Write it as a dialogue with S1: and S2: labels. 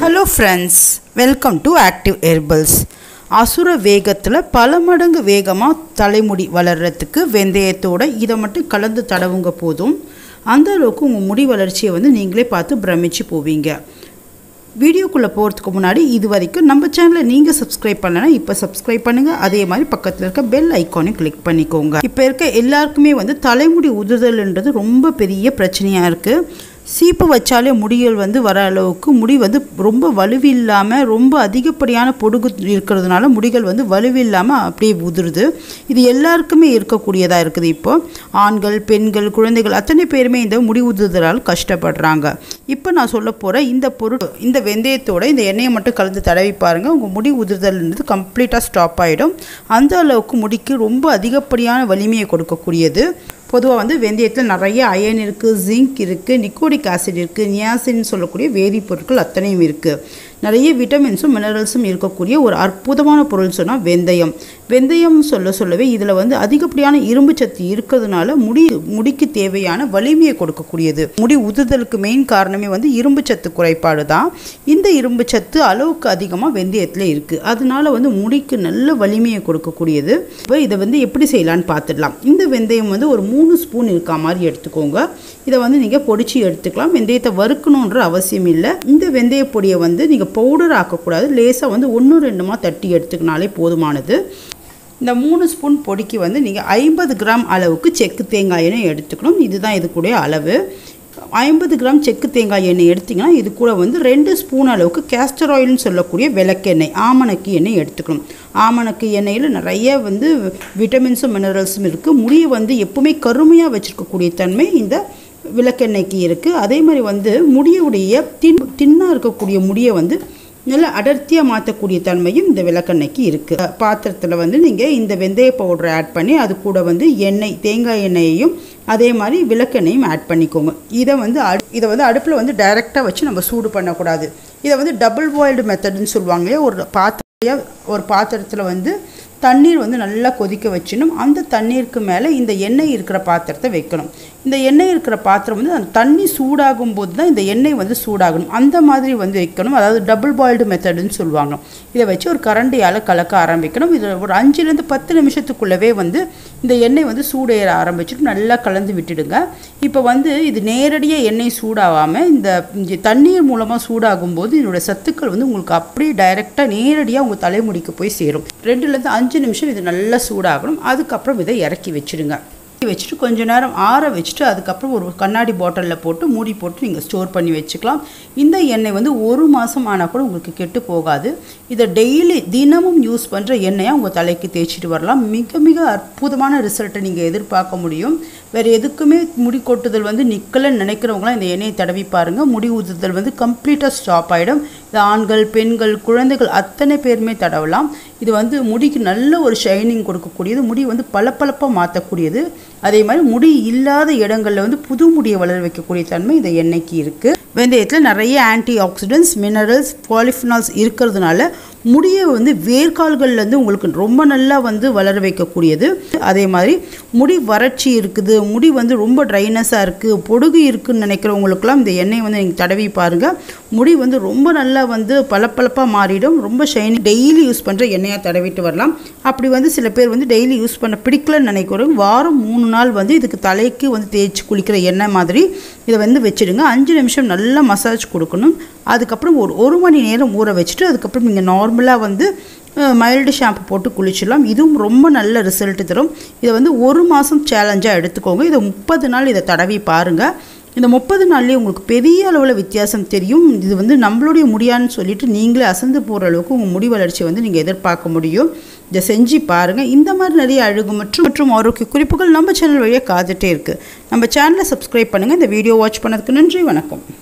S1: hello friends welcome to active herbals அசுர வேகத்தில் பல மடங்கு வேகமாக தலைமுடி வளர்கிறதுக்கு வெந்தயத்தோட இதை மட்டும் கலந்து தடவுங்க போதும் அந்த அளவுக்கு உங்கள் முடி வளர்ச்சியை வந்து நீங்களே பார்த்து பிரமிச்சு போவீங்க வீடியோக்குள்ளே போகிறதுக்கு முன்னாடி இது வரைக்கும் நம்ம சேனலை நீங்கள் சப்ஸ்கிரைப் பண்ணலைன்னா இப்போ சப்ஸ்கிரைப் பண்ணுங்கள் அதே மாதிரி பக்கத்தில் இருக்க பெல் ஐக்கானையும் கிளிக் பண்ணிக்கோங்க இப்போ இருக்க எல்லாருக்குமே வந்து தலைமுடி உதுதல்ன்றது ரொம்ப பெரிய பிரச்சனையாக இருக்குது சீப்பு வச்சாலே முடிகள் வந்து வர அளவுக்கு முடி வந்து ரொம்ப வலுவில்லாமல் ரொம்ப அதிகப்படியான பொடுகு இருக்கிறதுனால முடிகள் வந்து வலுவில்லாமல் அப்படியே உதிருது இது எல்லாருக்குமே இருக்கக்கூடியதாக இருக்குது இப்போ ஆண்கள் பெண்கள் குழந்தைகள் அத்தனை பேருமே இந்த முடி உதுதலால் கஷ்டப்படுறாங்க இப்போ நான் சொல்ல போகிற இந்த பொருள் இந்த வெந்தயத்தோட இந்த எண்ணெயை மட்டும் கலந்து தடவி பாருங்கள் உங்கள் முடி உதிர்தல்ன்றது கம்ப்ளீட்டாக ஸ்டாப் ஆகிடும் அந்த அளவுக்கு முடிக்கு ரொம்ப அதிகப்படியான வலிமையை கொடுக்கக்கூடியது பொதுவாக வந்து வெந்தயத்தில் நிறைய அயன் இருக்குது ஜிங்க் இருக்குது நிக்கோடிக் ஆசிட் இருக்குது நியாசின்னு சொல்லக்கூடிய வேதிப்பொருட்கள் அத்தனையும் இருக்குது நிறைய விட்டமின்ஸும் மினரல்ஸும் இருக்கக்கூடிய ஒரு அற்புதமான பொருள் சொன்னால் வெந்தயம் வெந்தயம் சொல்ல சொல்லவே இதில் வந்து அதிகப்படியான இரும்பு சத்து இருக்கிறதுனால முடி முடிக்கு தேவையான வலிமையை கொடுக்கக்கூடியது முடி உதுதலுக்கு மெயின் காரணமே வந்து இரும்பு சத்து குறைபாடு தான் இந்த இரும்பு சத்து அளவுக்கு அதிகமாக வெந்தயத்தில் இருக்குது அதனால வந்து முடிக்கு நல்ல வலிமையை கொடுக்கக்கூடியது இப்போ இதை வந்து எப்படி செய்யலான்னு பார்த்துடலாம் இந்த வெந்தயம் வந்து ஒரு மூணு ஸ்பூன் இருக்கா மாதிரி எடுத்துக்கோங்க இதை வந்து நீங்கள் பொடிச்சு எடுத்துக்கலாம் வெந்தயத்தை வறுக்கணுன்ற அவசியம் இல்லை இந்த வெந்தய பொடியை வந்து நீங்கள் பவுடர் ஆக்கக்கூடாது லேசாக வந்து ஒன்று ரெண்டுமா தட்டி எடுத்துக்கினாலே போதுமானது இந்த மூணு ஸ்பூன் பொடிக்கு வந்து நீங்கள் ஐம்பது கிராம் அளவுக்கு செக்கு தேங்காய் எண்ணெய் எடுத்துக்கணும் இதுதான் இதுக்குடைய அளவு ஐம்பது கிராம் செக்கு தேங்காய் எண்ணெய் எடுத்திங்கன்னா இது கூட வந்து ரெண்டு ஸ்பூன் அளவுக்கு கேஸ்டர் ஆயில்னு சொல்லக்கூடிய விளக்கெண்ணெய் ஆமணக்கு எண்ணெய் எடுத்துக்கணும் ஆமணக்கு எண்ணெயில் நிறைய வந்து விட்டமின்ஸும் மினரல்ஸும் இருக்குது முடியை வந்து எப்பவுமே கருமையாக வச்சுருக்கக்கூடிய தன்மை இந்த விளக்கெண்ணெய்க்கு இருக்குது அதே மாதிரி வந்து முடியுடைய தின் தின்னாக இருக்கக்கூடிய முடியை வந்து நல்ல அடர்த்தியாக மாற்றக்கூடிய தன்மையும் இந்த விளக்கெண்ணெய்க்கு இருக்குது பாத்திரத்தில் வந்து நீங்கள் இந்த வெந்தய பவுடரை ஆட் பண்ணி அது கூட வந்து எண்ணெய் தேங்காய் எண்ணெயையும் அதே மாதிரி விளக்கெண்ணையும் ஆட் பண்ணிக்கோங்க இதை வந்து அடு இதை வந்து அடுப்பில் வந்து டைரெக்டாக வச்சு நம்ம சூடு பண்ணக்கூடாது இதை வந்து டபுள் பாயில்டு மெத்தட்னு சொல்லுவாங்க இல்லையா ஒரு பாத்திர ஒரு பாத்திரத்தில் வந்து தண்ணீர் வந்து நல்லா கொதிக்க வச்சிடணும் அந்த தண்ணீருக்கு மேலே இந்த எண்ணெய் இருக்கிற பாத்திரத்தை வைக்கணும் இந்த எண்ணெய் இருக்கிற பாத்திரம் வந்து அந்த தண்ணி சூடாகும் போது தான் இந்த எண்ணெய் வந்து சூடாகணும் அந்த மாதிரி வந்து வைக்கணும் அதாவது டபுள் பாயில்டு மெத்தடுன்னு சொல்லுவாங்க இதை வச்சு ஒரு கரண்டியால் கலக்க ஆரம்பிக்கணும் இதில் ஒரு அஞ்சுலேருந்து பத்து நிமிஷத்துக்குள்ளவே வந்து இந்த எண்ணெய் வந்து சூடேற ஆரம்பிச்சுட்டு நல்லா கலந்து விட்டுடுங்க இப்போ வந்து இது நேரடியாக எண்ணெய் சூடாகாமல் இந்த தண்ணீர் மூலமாக சூடாகும் போது இதோட சத்துக்கள் வந்து உங்களுக்கு அப்படியே டைரெக்டாக நேரடியாக உங்கள் தலைமுடிக்கு போய் சேரும் ரெண்டுலேருந்து அஞ்சு நிமிஷம் இது நல்லா சூடாகணும் அதுக்கப்புறம் இதை இறக்கி வச்சுடுங்க வச்சுட்டு கொஞ்ச நேரம் ஆற வச்சுட்டு அதுக்கப்புறம் ஒரு கண்ணாடி பாட்டிலில் போட்டு மூடி போட்டு நீங்கள் ஸ்டோர் பண்ணி வச்சுக்கலாம் இந்த எண்ணெய் வந்து ஒரு மாதம் ஆனால் கூட உங்களுக்கு கெட்டு போகாது இதை டெய்லி தினமும் யூஸ் பண்ணுற எண்ணெயாக உங்கள் தலைக்கு தேய்ச்சிட்டு வரலாம் மிக மிக அற்புதமான ரிசல்ட்டை நீங்கள் எதிர்பார்க்க முடியும் வேறு எதுக்குமே முடி கொட்டுதல் வந்து நிற்கலன்னு நினைக்கிறவங்களாம் இந்த எண்ணெயை தடவி பாருங்கள் முடி ஊதுதல் வந்து கம்ப்ளீட்டாக ஸ்டாப் ஆகிடும் இது ஆண்கள் பெண்கள் குழந்தைகள் அத்தனை பேருமே தடவலாம் இது வந்து முடிக்கு நல்ல ஒரு ஷைனிங் கொடுக்கக்கூடியது முடி வந்து பளபளப்பாக மாற்றக்கூடியது அதே மாதிரி முடி இல்லாத இடங்களில் வந்து புது முடியை வளர வைக்கக்கூடிய தன்மை இந்த எண்ணெய்க்கு இருக்குது வெந்தயத்தில் நிறைய ஆன்டி ஆக்சிடென்ட்ஸ் மினரல்ஸ் பாலிஃபினால்ஸ் இருக்கிறதுனால முடியை வந்து வேர்க்கால்கள்லேருந்து உங்களுக்கு ரொம்ப நல்லா வந்து வளர வைக்கக்கூடியது அதே மாதிரி முடி வறட்சி இருக்குது முடி வந்து ரொம்ப ட்ரைனஸாக இருக்குது பொடுகு இருக்குதுன்னு நினைக்கிறவங்களுக்குலாம் இந்த எண்ணெய் வந்து நீங்கள் தடவி பாருங்கள் முடி வந்து ரொம்ப நல்லா வந்து பளபளப்பாக மாறிடும் ரொம்ப ஷைனி டெய்லி யூஸ் பண்ணுற எண்ணெயாக தடவிட்டு வரலாம் அப்படி வந்து சில பேர் வந்து டெய்லி யூஸ் பண்ண பிடிக்கலன்னு நினைக்கிறோம் வாரம் மூணு நாள் வந்து இதுக்கு தலைக்கு வந்து தேய்ச்சி குளிக்கிற எண்ணெய் மாதிரி இதை வந்து வச்சுடுங்க அஞ்சு நிமிஷம் நல்லா மசாஜ் கொடுக்கணும் அதுக்கப்புறம் ஒரு ஒரு மணி நேரம் ஊற வச்சுட்டு அதுக்கப்புறம் நீங்கள் நார்மலாக வந்து மைல்டு ஷாம்பு போட்டு குளிச்சிடலாம் இதுவும் ரொம்ப நல்ல ரிசல்ட் தரும் இதை வந்து ஒரு மாதம் சேலஞ்சாக எடுத்துக்கோங்க இதை முப்பது நாள் இதை தடவி பாருங்கள் இந்த முப்பது நாள்லேயே உங்களுக்கு பெரிய அளவில் வித்தியாசம் தெரியும் இது வந்து நம்மளுடைய முடியான்னு சொல்லிட்டு நீங்களே அசந்து போகிற அளவுக்கு உங்கள் முடி வளர்ச்சியை வந்து நீங்கள் எதிர்பார்க்க முடியும் இதை செஞ்சு பாருங்கள் இந்த மாதிரி நிறைய அழகு மற்றும் மற்றும் ஆரோக்கிய குறிப்புகள் நம்ம சேனல் வழியாக காத்துட்டே இருக்குது நம்ம சேனலை சப்ஸ்கிரைப் பண்ணுங்கள் இந்த வீடியோ வாட்ச் பண்ணதுக்கு நன்றி வணக்கம்